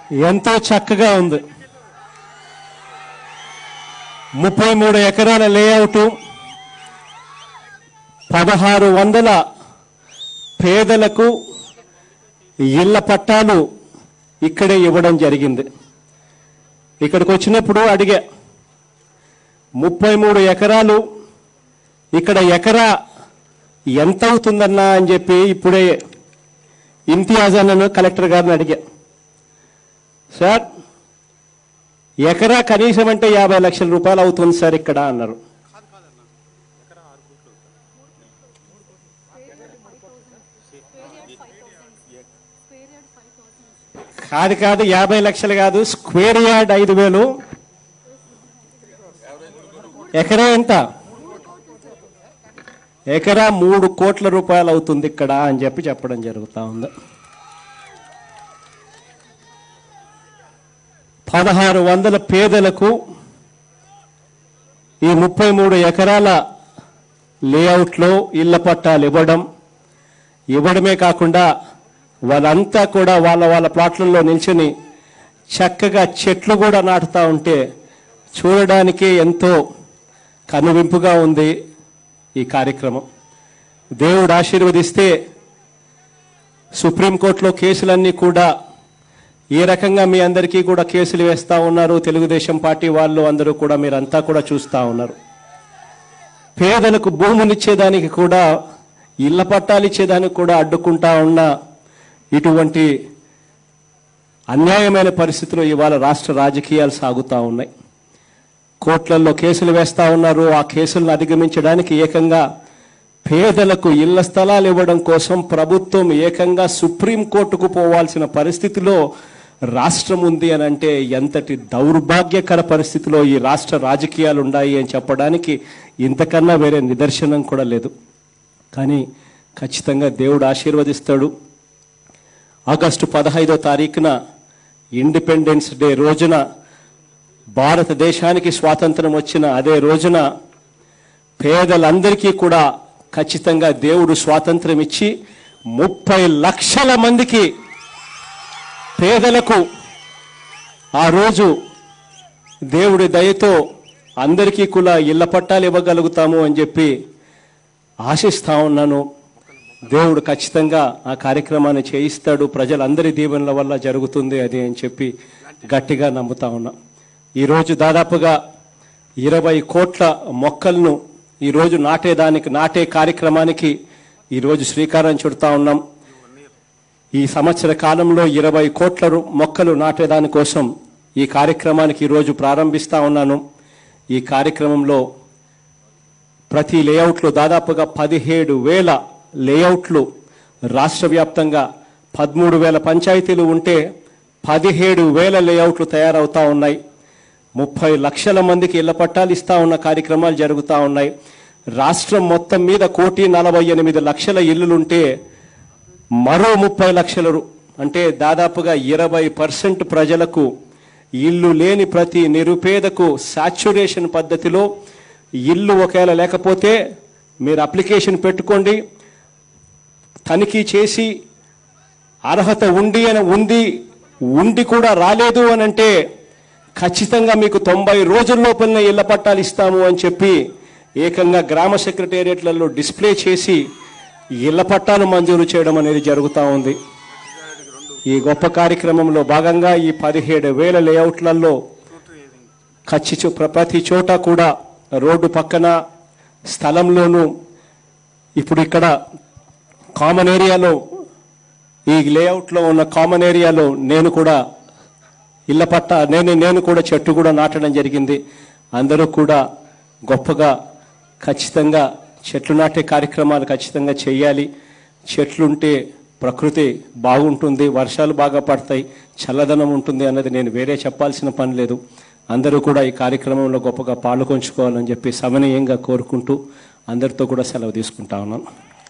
ఎంతో చక్కగా ఉంది ముప్పై మూడు ఎకరాల లేఅవుట్ పదహారు వందల పేదలకు ఇళ్ల పట్టాలు ఇక్కడే ఇవ్వడం జరిగింది ఇక్కడికి వచ్చినప్పుడు అడిగా ముప్పై మూడు ఎకరాలు ఇక్కడ ఎకరా ఎంత అవుతుందన్నా అని చెప్పి ఇప్పుడే ఇంతియాజ్ అన్నను కలెక్టర్ గారిని అడిగా సార్ ఎకరా కనీసం అంటే యాభై లక్షల రూపాయలు అవుతుంది సార్ ఇక్కడ అన్నారు కాదు కాదు యాభై లక్షలు కాదు స్క్వేర్ యార్డ్ ఐదు వేలు ఎకరా ఎంత ఎకరా మూడు కోట్ల రూపాయలు అవుతుంది ఇక్కడ అని చెప్పి చెప్పడం జరుగుతా ఉంది పదహారు వందల పేదలకు ఈ ముప్పై మూడు ఎకరాల లేఅవుట్లో ఇళ్ల పట్టాలు ఇవ్వడం ఇవ్వడమే కాకుండా వాళ్ళంతా కూడా వాళ్ళ వాళ్ళ ప్లాట్లలో నిల్చుని చక్కగా చెట్లు కూడా నాటుతూ ఉంటే చూడడానికి ఎంతో కనువింపుగా ఉంది ఈ కార్యక్రమం దేవుడు ఆశీర్వదిస్తే సుప్రీంకోర్టులో కేసులన్నీ కూడా ఏ రకంగా మీ అందరికీ కూడా కేసులు వేస్తా ఉన్నారు తెలుగుదేశం పార్టీ వాళ్ళు అందరూ కూడా మీరంతా కూడా చూస్తా ఉన్నారు పేదలకు భూములు ఇచ్చేదానికి కూడా ఇళ్ల పట్టాలు ఇచ్చేదానికి కూడా అడ్డుకుంటా ఉన్న ఇటువంటి అన్యాయమైన పరిస్థితిలో ఇవాళ రాష్ట్ర రాజకీయాలు సాగుతూ ఉన్నాయి కోర్టులలో కేసులు వేస్తా ఉన్నారు ఆ కేసులను అధిగమించడానికి ఏకంగా పేదలకు ఇళ్ల స్థలాలు ఇవ్వడం కోసం ప్రభుత్వం ఏకంగా సుప్రీంకోర్టుకు పోవాల్సిన పరిస్థితిలో రాష్ట్రం ఉంది అని అంటే ఎంతటి దౌర్భాగ్యకర పరిస్థితిలో ఈ రాష్ట్ర రాజకీయాలు ఉన్నాయి అని చెప్పడానికి ఇంతకన్నా వేరే నిదర్శనం కూడా లేదు కానీ ఖచ్చితంగా దేవుడు ఆశీర్వదిస్తాడు ఆగస్టు పదహైదో తారీఖున ఇండిపెండెన్స్ డే రోజున భారతదేశానికి స్వాతంత్రం వచ్చిన అదే రోజున పేదలందరికీ కూడా ఖచ్చితంగా దేవుడు స్వాతంత్రం ఇచ్చి ముప్పై లక్షల మందికి పేదలకు ఆ రోజు దేవుడి దయతో అందరికీ కూడా ఇళ్ల పట్టాలు ఇవ్వగలుగుతాము అని చెప్పి ఆశిస్తా ఉన్నాను దేవుడు ఖచ్చితంగా ఆ కార్యక్రమాన్ని చేయిస్తాడు ప్రజలందరి దీవెనల వల్ల జరుగుతుంది అది అని చెప్పి గట్టిగా నమ్ముతా ఉన్నా ఈరోజు దాదాపుగా ఇరవై కోట్ల మొక్కలను ఈరోజు నాటేదానికి నాటే కార్యక్రమానికి ఈరోజు శ్రీకారం చుడతా ఉన్నాం ఈ సంవత్సర కాలంలో ఇరవై కోట్ల రు- మొక్కలు నాటేదాని కోసం ఈ కార్యక్రమానికి ఈరోజు ప్రారంభిస్తా ఉన్నాను ఈ కార్యక్రమంలో ప్రతి లేఅవుట్లో దాదాపుగా పదిహేడు వేల లేఅవుట్లు రాష్ట్ర వ్యాప్తంగా పదమూడు వేల పంచాయతీలు ఉంటే పదిహేడు వేల లేఅవుట్లు తయారవుతా ఉన్నాయి ముప్పై లక్షల మందికి ఇళ్ల పట్టాలు ఇస్తా ఉన్న కార్యక్రమాలు జరుగుతూ ఉన్నాయి రాష్ట్రం మొత్తం మీద కోటి నలభై ఎనిమిది లక్షల ఇల్లులుంటే మరో ముప్పై లక్షల రు- అంటే దాదాపుగా ఇరవై పర్సెంట్ ప్రజలకు ఇల్లు లేని ప్రతి నిరుపేదకు సాచ్యురేషన్ పద్ధతిలో ఇల్లు ఒకవేళ లేకపోతే మీరు అప్లికేషన్ పెట్టుకోండి తనిఖీ చేసి అర్హత ఉండి అని ఉంది ఉండి కూడా రాలేదు అని అంటే ఖచ్చితంగా మీకు తొంభై రోజుల లోపలనే ఇళ్ల పట్టాలు ఇస్తాము అని చెప్పి ఏకంగా గ్రామ సెక్రటేరియట్లలో డిస్ప్లే చేసి ఇళ్ల పట్టాలు మంజూరు చేయడం అనేది జరుగుతూ ఉంది ఈ గొప్ప కార్యక్రమంలో భాగంగా ఈ పదిహేడు వేల లేఅవుట్లలో ఖచ్చి చో- ప్ర- ప్రతి చోట కూడా రోడ్డు పక్కన స్థలంలోనూ ఇప్పుడు ఇక్కడ కామన్ ఏరియాలో ఈ లేఅవుట్లో ఉన్న కామన్ ఏరియాలో నేను కూడా ఇళ్ల పట్ట నేను నేను కూడా చెట్టు కూడా నాటడం జరిగింది అందరూ కూడా గొప్పగా ఖచ్చితంగా చెట్లు నాటే కార్యక్రమాలు ఖచ్చితంగా చేయాలి చెట్లుంటే ప్రకృతి బాగుంటుంది వర్షాలు బాగా పడతాయి చల్లదనం ఉంటుంది అన్నది నేను వేరే చెప్పాల్సిన పని లేదు అందరూ కూడా ఈ కార్యక్రమంలో గొప్పగా పాల్గొంచుకోవాలని చెప్పి సమనీయంగా కోరుకుంటూ అందరితో కూడా సెలవు తీసుకుంటా ఉన్నాను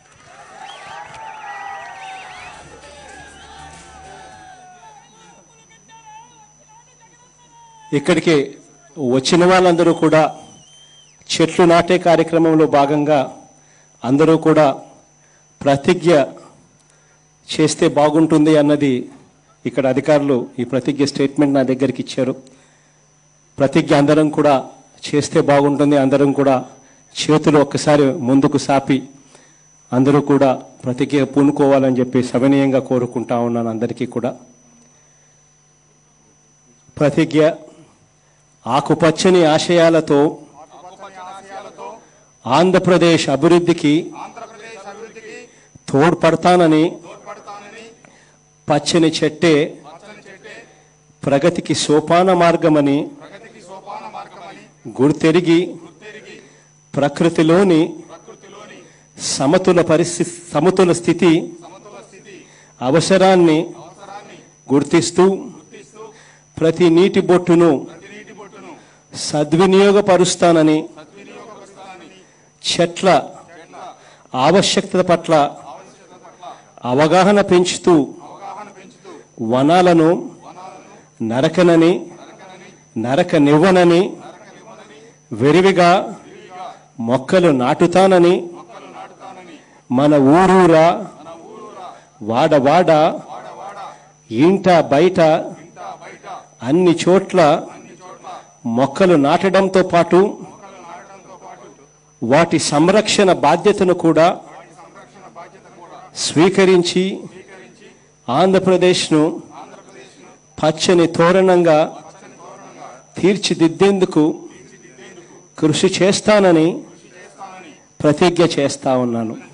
ఇక్కడికి వచ్చిన వాళ్ళందరూ కూడా చెట్లు నాటే కార్యక్రమంలో భాగంగా అందరూ కూడా ప్రతిజ్ఞ చేస్తే బాగుంటుంది అన్నది ఇక్కడ అధికారులు ఈ ప్రతిజ్ఞ స్టేట్మెంట్ నా దగ్గరికి ఇచ్చారు ప్రతిజ్ఞ అందరం కూడా చేస్తే బాగుంటుంది అందరం కూడా చేతులు ఒక్కసారి ముందుకు సాపి అందరూ కూడా ప్రతిజ్ఞ పూనుకోవాలని చెప్పి సవినయంగా కోరుకుంటా ఉన్నాను అందరికీ కూడా ప్రతిజ్ఞ ఆకుపచ్చని ఆశయాలతో ఆంధ్రప్రదేశ్ అభివృద్ధికి ఆంధ్రప్రదేశ్ అభివృద్ధికి తోడ్పడతానని తోడ్పడతానని పచ్చని చెట్టే పచ్చని చెట్టే ప్రగతికి సోపాన మార్గమని ప్రగతికి సోపాన మార్గమని గుర్తెరిగి గుర్తెరిగి ప్రకృతిలోని ప్రకృతిలోని సమతుల పరిస్థితి సమతుల స్థితి సమతుల స్థితి అవసరాన్ని అవసరాన్ని గుర్తిస్తూ గుర్తిస్తూ ప్రతి నీటి బొట్టును ప్రతి నీటి బొట్టును సద్వినియోగపరుస్తానని సద్వినియోగపరుస్తానని చెట్ల చెట్ల ఆవశ్యకత పట్ల ఆవశ్యకత పట్ల అవగాహన పెంచుతూ అవగాహన పెంచుతూ వనాలను వనాలను నరకనని నరకనని నరకనివ్వనని నరకనివ్వనని విరివిగా విరివిగా మొక్కలు నాటుతానని మొక్కలు నాటుతానని మన ఊరూరా మన ఊరూరా వాడవాడ వాడవాడ ఇంట బయట ఇంట బయట అన్ని చోట్ల అన్ని చోట్ల మొక్కలు నాటడంతో పాటు మొక్కలు నాటడంతో పాటు వాటి సంరక్షణ బాధ్యతను కూడా వాటి సంరక్షణ బాధ్యత కూడా స్వీకరించి స్వీకరించి ఆంధ్రప్రదేశ్ను ఆంధ్రప్రదేశ్ను పచ్చని తోరణంగా పచ్చని తోరణంగా తీర్చిదిద్దేందుకు కృషి చేస్తానని కృషి చేస్తానని ప్రతిజ్ఞ చేస్తా ఉన్నాను